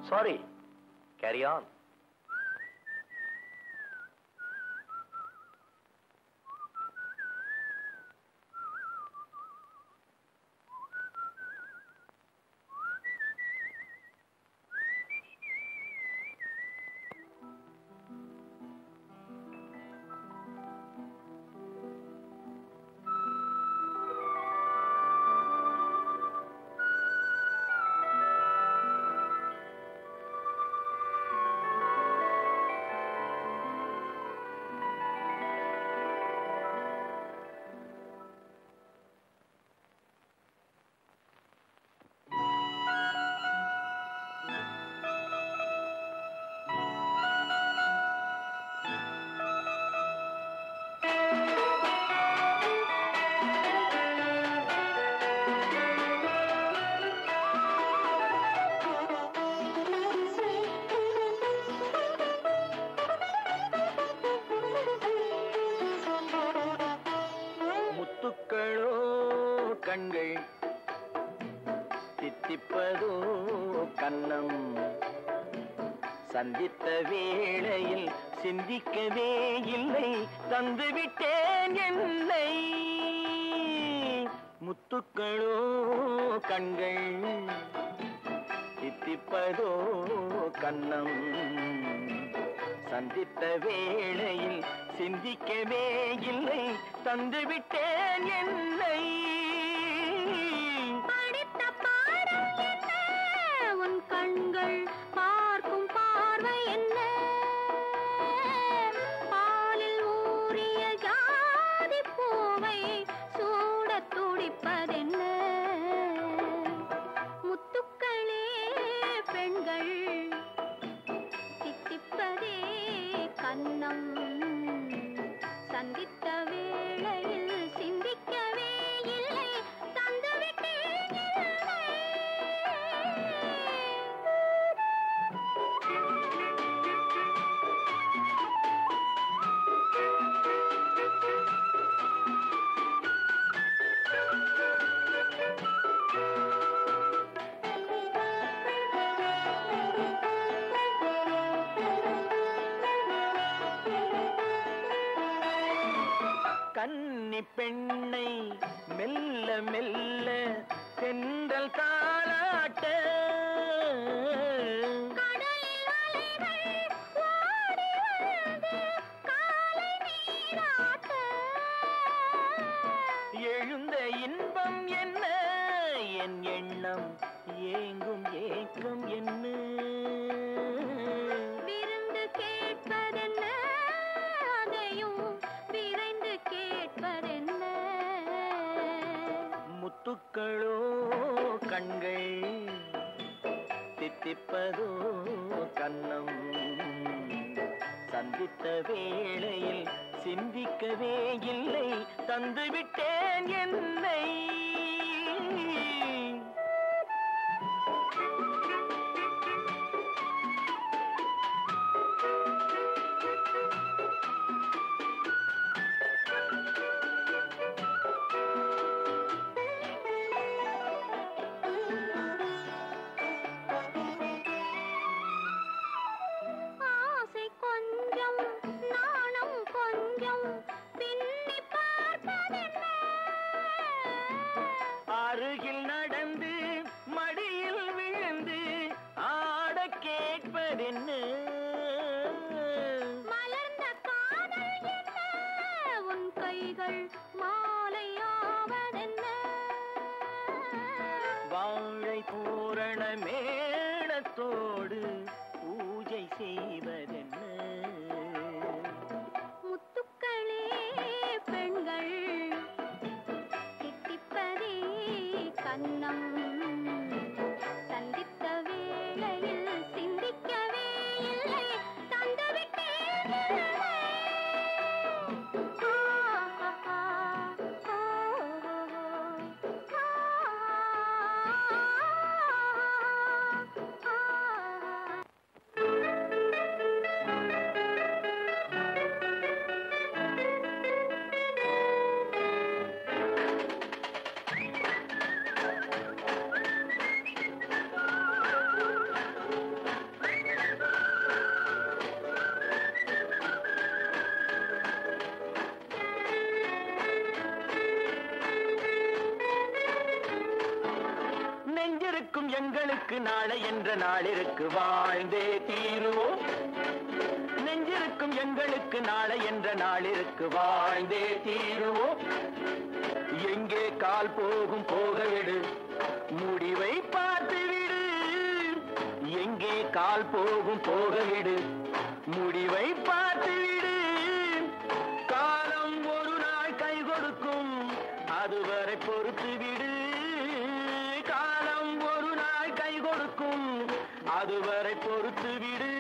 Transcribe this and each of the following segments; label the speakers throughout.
Speaker 1: Sorry carry on முத்துக்களோ கண்கள் தித்திப்பதோ கன்னம் சந்தித்த வேளையில் சிந்திக்கவே இல்லை தந்துவிட்டேன் என்னை முத்துக்களோ கண்கள் தித்திப்பதோ கன்னம் சந்தித்த வேளையில் சிந்திக்கவே இல்லை தந்துவிட்டேன் என்னை
Speaker 2: படித்த பாடம் என்ன உன் கண்கள் பார்க்கும் பார்வை என்ன பாலில் ஊறிய ஜாதி பூவை சூடத் துடிப்பதென்ன முத்துக்களே பெண்கள் தித்திப்பதே கன்னம் சந்தித்த வேளையில் சிந்திக்கவே இல்லை தந்துவிட்டேன் இல்லை
Speaker 1: கன்னி பெண்ணை மெல்ல மெல்ல சென்றல் தாளாட்ட
Speaker 2: கடலில் அலைகள் ஓடி வந்து காலை நீராட்ட
Speaker 1: எழுந்த இன்பம் என்ன என் எண்ணம் ஏங்கும் ஏக்கம் என்ன
Speaker 2: விருந்து கேட்பதென்ன அதையும் விரைந்து கேட்பதென்ன
Speaker 1: முத்துக்களோ கண்கள் தித்திப்பதோ கன்னம் சந்தித்த வேளையில் சிந்திக்கவே இல்லை தந்துவிட்டேன் என்னை
Speaker 2: ஆசை கொஞ்சம் நாணம் கொஞ்சம் பின்னி பார்ப்பதென்ன
Speaker 1: அருகில் நடந்து மடியில் விழுந்து ஆட கேட்பதென்ன
Speaker 2: மலர்ந்த காதல் என்ன உன் கைகள் மாலையாவதென்ன
Speaker 1: வாழை பூரண மேளத்தோடு பூஜை செய்வதென்ன
Speaker 2: முத்துக்களே பெண்கள் தித்திப்பதே கன்னம் சந்தித்த வேளையில் சிந்திக்கவே இல்லை தந்துவிட்டேன் இல்லை. ஆ, ஆ, ஆ, ஆ, ஆ, ஆ, ஆ.
Speaker 1: நெஞ்சிருக்கும் எங்களுக்கு நாளை என்ற நாளிற்கு வாழ்ந்தே தீருவோம் நெஞ்சிருக்கும் எங்களுக்கு நாளை என்ற நாளிற்கு வாழ்ந்தே தீருவோம் எங்கே கால் போகும் போக விடு முடிவை பார்த்து விடு எங்கே கால் போகும் போக விடு முடிவை பார்த்து விடு காலம் ஒரு நாள் கை கொடுக்கும் அதுவரை பொறுத்து விடு காலம் ஒரு நாள் கை கொடுக்கும் அதுவரை பொறுத்து விடு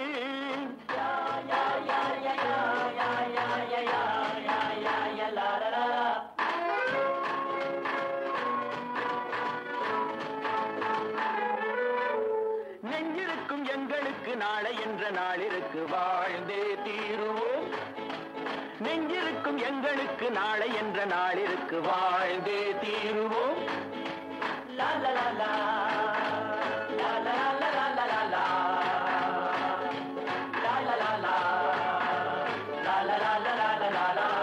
Speaker 1: நெஞ்சிருக்கும் எங்களுக்கு நாளை என்ற நாளிற்கு வாழ்ந்தே தீருவோம் நெஞ்சிருக்கும் எங்களுக்கு நாளை என்ற நாளிற்கு வாழ்ந்தே தீருவோம் லா லா லா லா. லா லா லா லா லா லா லா. லா லா லா லா. லா லா லா லா லா லா லா லா.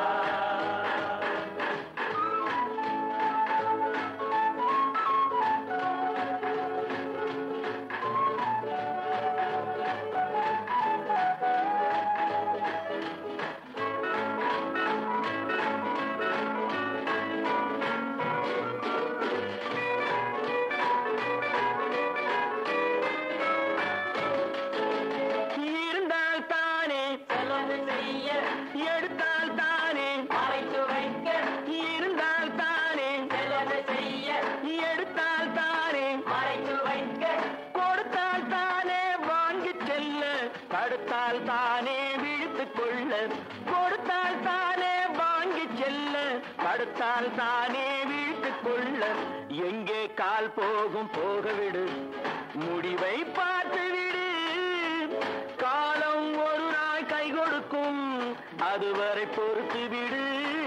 Speaker 1: இருந்தால் தானே செலவு செய்ய எடுத்தால் தானே மறைத்து வைக்க இருந்தால் தானே செலவு செய்ய எடுத்தால் தானே மறைத்து வைக்க கொடுத்தால் தானே வாங்கி செல்ல தடுத்தால் தானே விழித்துக் கொள்ள கொடுத்தால் தானே வாங்கி செல்ல தடுத்தால் தானே விழித்துக் கொள்ள எங்கே கால் போகும் போக விடு முடிவை பார்த்து விடு காலம் ஒரு நாள் கை கொடுக்கும் அதுவரை பொறுத்து விடு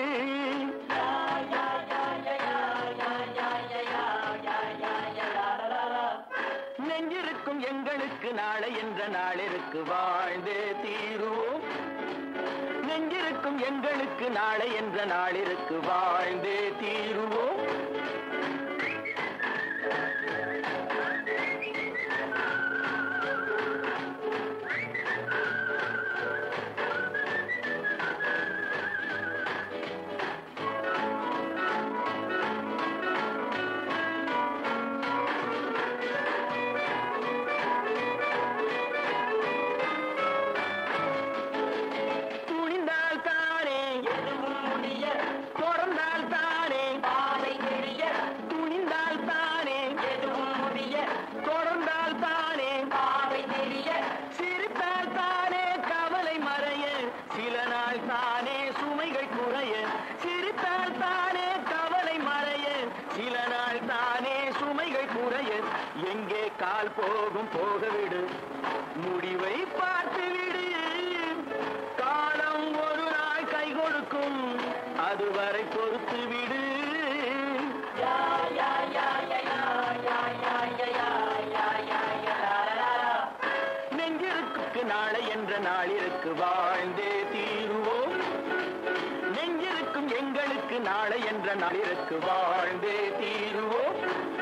Speaker 1: நெஞ்சிருக்கும் எங்களுக்கு நாளை என்ற நாளிற்கு வாழ்ந்தே தீருவோம் நெஞ்சிருக்கும் எங்களுக்கு நாளை என்ற நாளிற்கு வாழ்ந்தே தீருவோம் துணிந்தால் தானே எதுவும் முடிய தொடர்ந்தால் தானே பாதை தெரிய துணிந்தால் தானே எதுவும் முடிய தொடர்ந்தால் தானே பாதை தெரிய சிரித்தால் தானே கவலை மறைய சில நாள் தானே சுமைகள் குறைய சிரித்தால் தானே கவலை மறைய சில நாள் தானே சுமைகள் குறைய எங்கே கால் போகும் போக விடு முடிவை பார்த்து விடு காலம் ஒரு நாள் கை கொடுக்கும் அதுவரை பொறுத்து விடு நெஞ்சிருக்கு நாளை என்ற நாளிற்கு வாழ்ந்தே தீருவோம் நெஞ்சிருக்கும் எங்களுக்கு நாளை என்ற நாளிற்கு வாழ்ந்தே தீருவோம்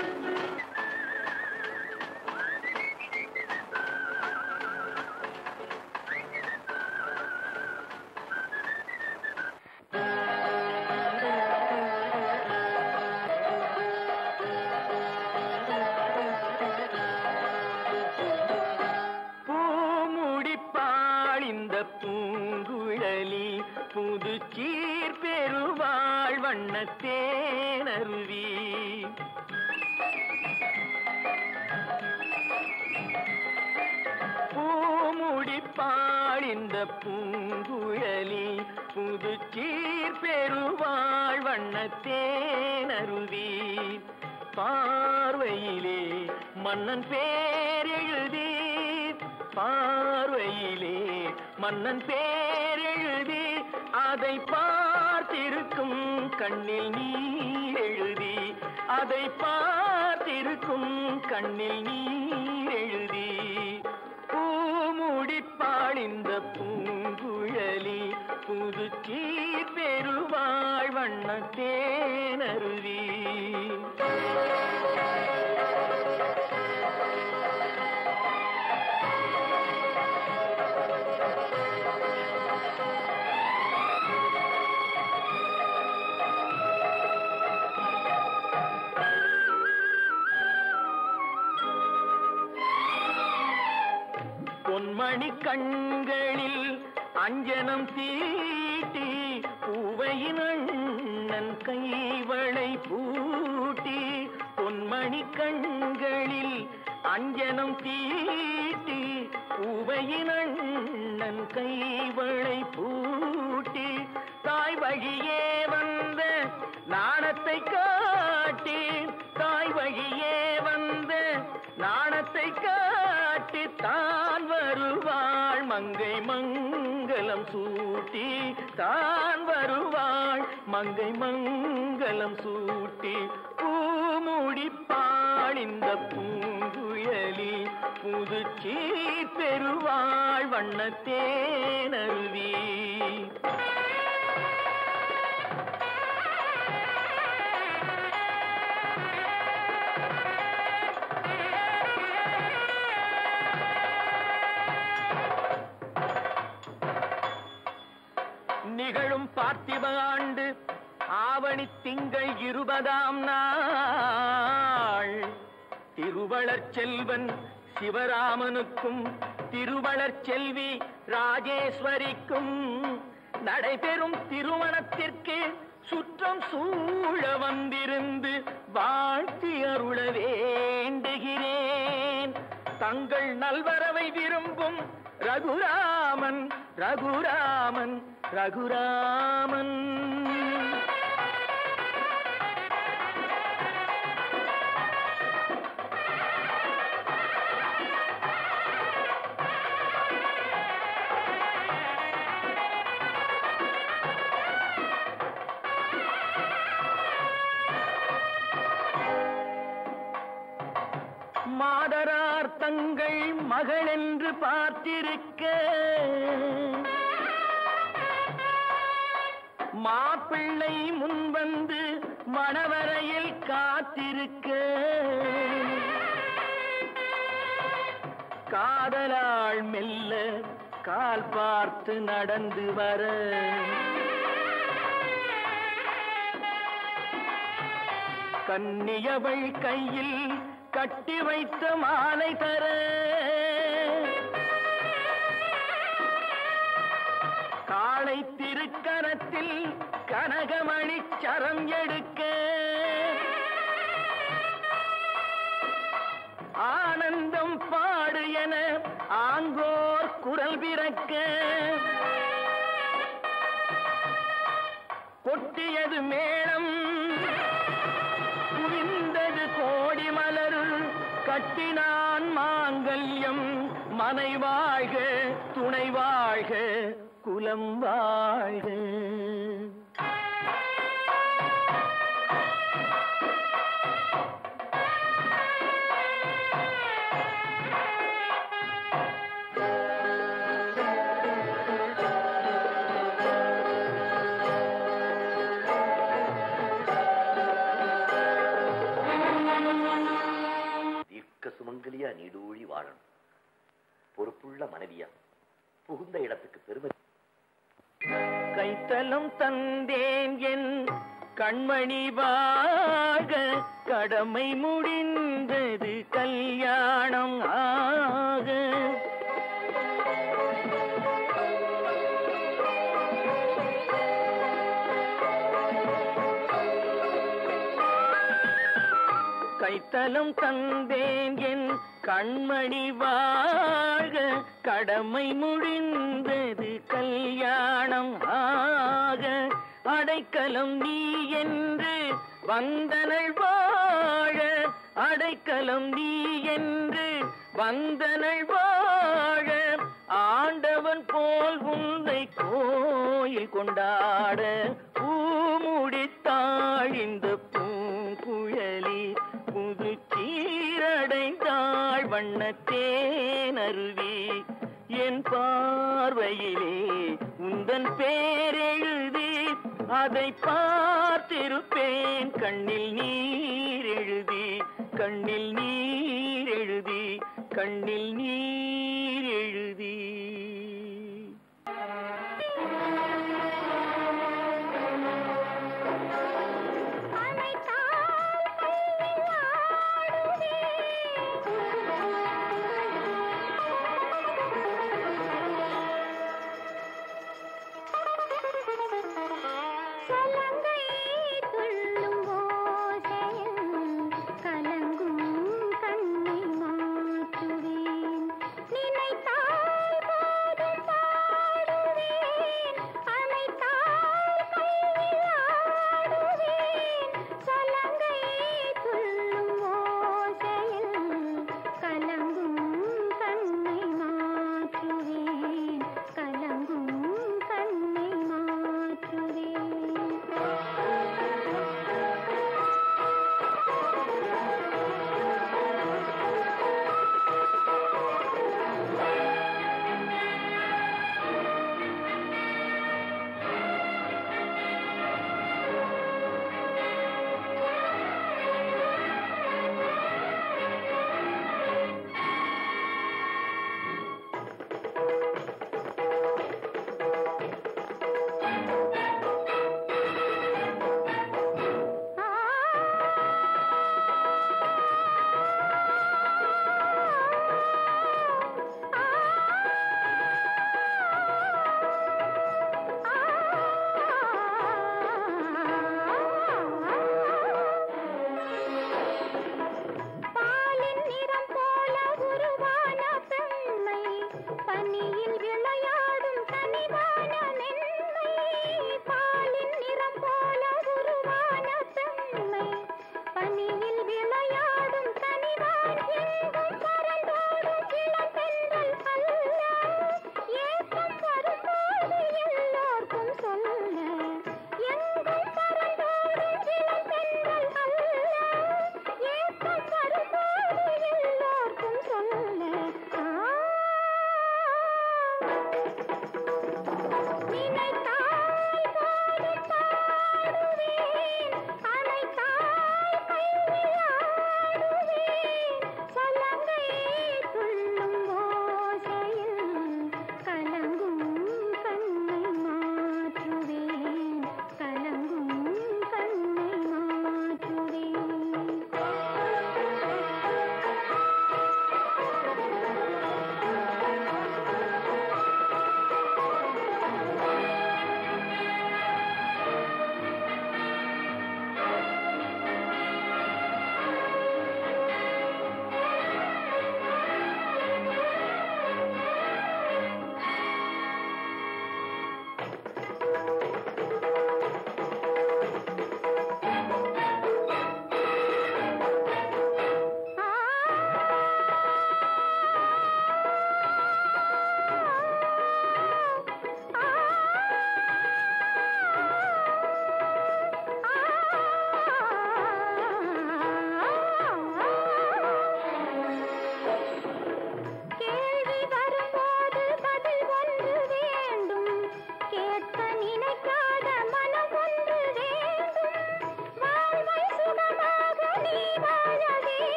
Speaker 1: பூமுடிப்பாள் இந்த பூங்குழலி புது சீர் பெருவாள் வண்ணத்தேனருவி பூமுடிப்பாள் இந்த பூங்குழலி புது சீர் பெருவாள் வண்ணத்தேனருவி பார்வையிலே மன்னன் பேர் எழுதி பார்வையிலே மன்னன் பேர் எழுதி அதை பார்த்திருக்கும் கண்ணில் நீர் எழுதி அதை பார்த்திருக்கும் கண்ணில் நீர் எழுதி பூமுடிப்பாள் இந்த பூங்குழலி புது சீர் பெருவாழ் வண்ண தேனருவி பொன்மணி கண்களில் அஞ்சனம் தீட்டி பூவையின் அண்ணன் கைவளை பூட்டி பொன்மணி கண்களில் அஞ்சனம் தீட்டி பூவையின் அண்ணன் கைவளை பூட்டி தாய் வழியே வந்த நாணத்தை காட்டி தாய் வழியே வந்த நாணத்தை காட்டி தான் வருவாள் மங்கை மங்களம் சூட்டி தான் வருவாள் மங்கை மங்களம் சூட்டி பூமுடிப்பாள் இந்த பூங்குழலி புதுச்சி பெறுவாள் வண்ணத்தேனருவி நிகழும் பார்த்திப ஆண்டு ஆவணி திங்கள் இருபதாம் நாள் திருவளர் செல்வன் சிவராமனுக்கும் திருவளர் செல்வி ராஜேஸ்வரிக்கும் நடைபெறும் திருமணத்திற்கு சுற்றம் சூழ வந்திருந்து வாழ்த்தி அருள வேண்டுகிறேன் தங்கள் நல்வரவை விரும்பும் ரகுராமன் ரகுராமன் ரகுராமன் மாதரார் தங்கள் மகள் என்று பார்த்திருக்க மாப்பிள்ளை முன்வந்து மணவரையில் காத்திருக்க காதலாள் மெல்ல கால் பார்த்து நடந்து வர கன்னியவள் கையில் கட்டி வைத்த மாலை தர காளை திருக்கரத்தில் கனகமணி சரம் எடுக்க ஆனந்தம் பாடு என ஆங்கோர் குரல் பிறக்க கொட்டியது மேளம் குவிந்தது கோடி மலர் கட்டினான் மாங்கல்யம் மனை வாழ்க துணை வாழ்க குலம் வாழ்க
Speaker 3: தீர்க்க சுமங்கலியா நீடூழி வாழணும் பொறுப்புள்ள மனைவியா புகுந்த இடத்துக்கு பெருமை
Speaker 1: கைத்தலம் தந்தேன் என் கண்மணி வாழ கடமை முடிந்தது கல்யாணம் ஆக கைத்தலம் தந்தேன் என் கண்மணி வாழ கடமை முடிந்தது கல்யாணம் ஆக அடைக்கலம் நீ என்று வந்தனள் வாழ அடைக்கலம் நீ என்று வந்தனள் வாழ ஆண்டவன் போல் உன்னை கோயில் கொண்டாட பூமுடித்தாள் இந்த பூங்குழலி புது சீரடைந்தாள் வண்ணத்தேனருவி என் பார்வையிலே உந்தன் பேரெழுதி அதை பார்த்திருப்பேன் கண்ணில் நீர் எழுதி கண்ணில் நீர் எழுதி கண்ணில் நீர் எழுதி
Speaker 2: அழைத்தால் கையில் ஆடுவே சலங்கை